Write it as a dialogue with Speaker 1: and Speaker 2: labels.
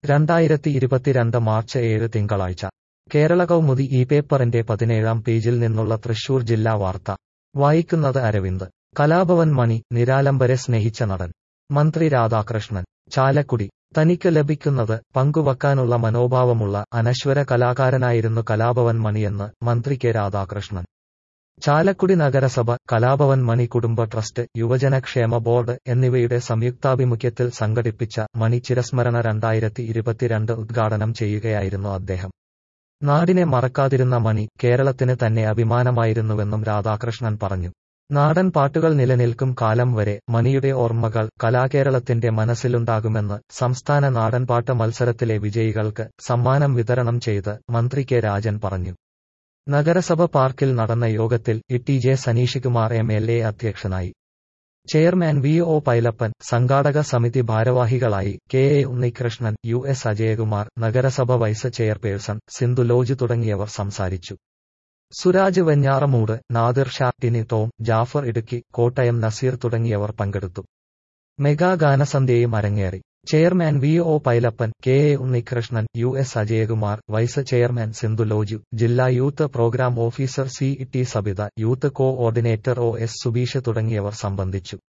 Speaker 1: രണ്ടായിരത്തി ഇരുപത്തിരണ്ട് മാർച്ച് ഏഴ് തിങ്കളാഴ്ച കേരള കൗമുദി ഈ പേപ്പറിന്റെ പതിനേഴാം പേജിൽ നിന്നുള്ള തൃശൂർ ജില്ലാ വാർത്ത വായിക്കുന്നത് അരവിന്ദ് കലാഭവൻ മണി നിരാലംബരെ സ്നേഹിച്ച നടൻ മന്ത്രി രാധാകൃഷ്ണൻ ചാലക്കുടി തനിക്ക് ലഭിക്കുന്നത് പങ്കുവക്കാനുള്ള മനോഭാവമുള്ള അനശ്വര കലാകാരനായിരുന്നു കലാഭവൻ മണിയെന്ന് മന്ത്രി കെ രാധാകൃഷ്ണൻ ചാലക്കുടി നഗരസഭ കലാഭവൻ മണി കുടുംബ ട്രസ്റ്റ് യുവജനക്ഷേമ ബോർഡ് എന്നിവയുടെ സംയുക്താഭിമുഖ്യത്തിൽ സംഘടിപ്പിച്ച മണി ചിരസ്മരണ രണ്ടായിരത്തി ഇരുപത്തിരണ്ട് ഉദ്ഘാടനം ചെയ്യുകയായിരുന്നു അദ്ദേഹം നാടിനെ മറക്കാതിരുന്ന മണി കേരളത്തിന് തന്നെ അഭിമാനമായിരുന്നുവെന്നും രാധാകൃഷ്ണൻ പറഞ്ഞു നാടൻ പാട്ടുകൾ നിലനിൽക്കും കാലം വരെ മണിയുടെ ഓർമ്മകൾ കലാകേരളത്തിന്റെ മനസ്സിലുണ്ടാകുമെന്ന് സംസ്ഥാന നാടൻപാട്ട് മത്സരത്തിലെ വിജയികൾക്ക് സമ്മാനം വിതരണം ചെയ്ത് മന്ത്രി കെ രാജൻ പറഞ്ഞു നഗരസഭ പാർക്കിൽ നടന്ന യോഗത്തിൽ E J Saneeshkumar M L A അധ്യക്ഷനായി ചെയർമാൻ വി ഒ പൈലപ്പൻ സംഘാടക സമിതി ഭാരവാഹികളായി K A Unnikrishnan U S Ajayakumar നഗരസഭ വൈസ് ചെയർപേഴ്സൺ സിന്ധു ലോജ് തുടങ്ങിയവർ സംസാരിച്ചു സുരാജ് വെഞ്ഞാറമൂട് നാദിർ ഷാ ടിനി ടോം ജാഫർ ഇടുക്കി കോട്ടയം നസീർ തുടങ്ങിയവർ പങ്കെടുത്തു മെഗാ ഗാനസന്ധ്യയും അരങ്ങേറി chairman V O Pailappan K A Unnikrishnan U S Ajayakumar vice chairman Sindhu Loju ജില്ലാ youth programme officer C T Sabitha youth കോ ഓർഡിനേറ്റർ ഒ എസ് സുബീഷ് തുടങ്ങിയവർ സംബന്ധിച്ചു